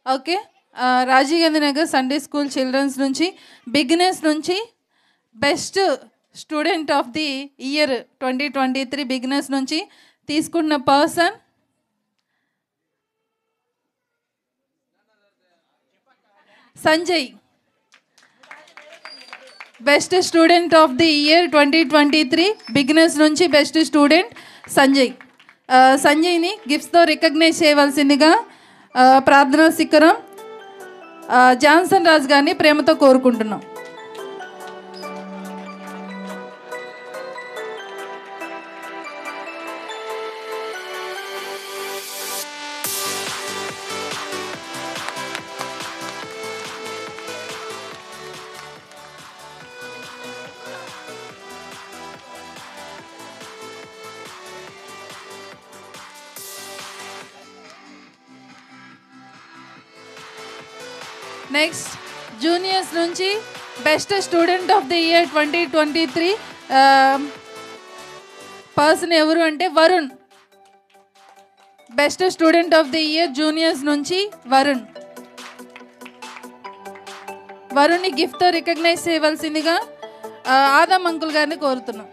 Okay ఆ, Rajiv Gandhi Nagar Sunday school children's నుంచి beginners నుంచి best student of the year twenty twenty three beginners నుంచి తీసుకున్న person Sanjay best student of the year twenty twenty three beginners నుంచి best student Sanjay ఆ, సంజయ్ని గిఫ్ట్స్తో recognise చేయవలసిందిగా ఆ, ప్రార్థనా శిఖరం ఆ, జాన్సన్ రాజు గారిని ప్రేమతో కోరుకుంటున్నాం నెక్స్ట్ జూనియర్స్ నుంచి best student of the year twenty twenty three person ఎవరు అంటే Varun best student of the year juniors నుంచి వరుణ్ వరుణ్ని గిఫ్ట్తో రికగ్నైజ్ చేయవలసిందిగా ఆ, ఆదమ్ అంకుల్ గారిని కోరుతున్నాం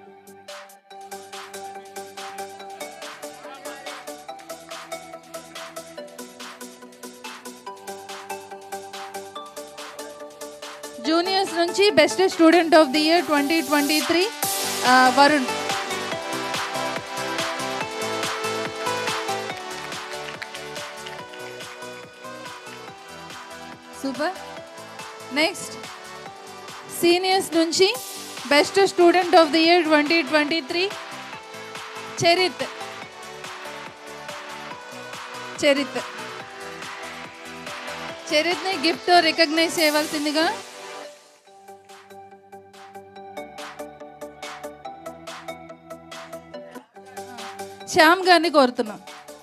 జూనియర్స్ నుంచి best student of the year twenty twenty three Varun super next seniors నుంచి best student of the year twenty twenty three Charith Charith చరిత్ని గిఫ్ట్తో రికగ్నైజ్ చేయవలసిందిగా శ్యామ్ గారిని కోరుతున్నాం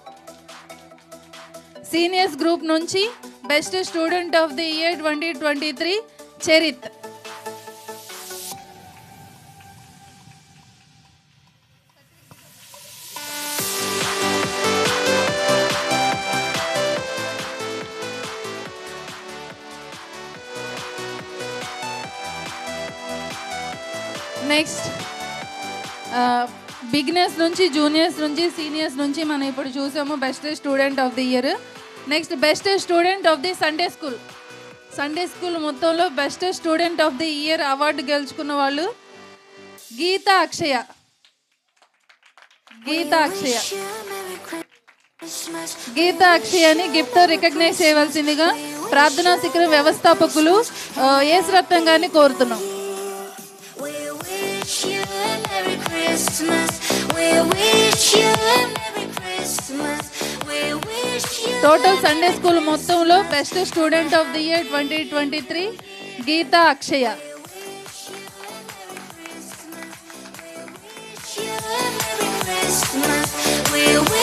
సీనియర్స్ గ్రూప్ నుంచి best student of the year twenty twenty three Charith next beginners నుంచి juniors నుంచి seniors నుంచి మనం ఇప్పుడు చూసాము best student of the year next best student of the Sunday school Sunday school మొత్తంలో best student of the year award గెలుచుకున్న వాళ్ళు గీత అక్షయ గీత అక్షయ గీత అక్షయని గిఫ్ట్తో recognise చేయవలసిందిగా ప్రార్థనా శిఖరం వ్యవస్థాపకులు ఆ, యేసురత్నం గారిని కోరుతున్నాం We wish you a Merry Christmas. We wish you a Merry Christmas. We wish you total Sunday school మొత్తంలో best student of the year twenty twenty three Geetha Akshaya wish you a Merry Christmas. We wish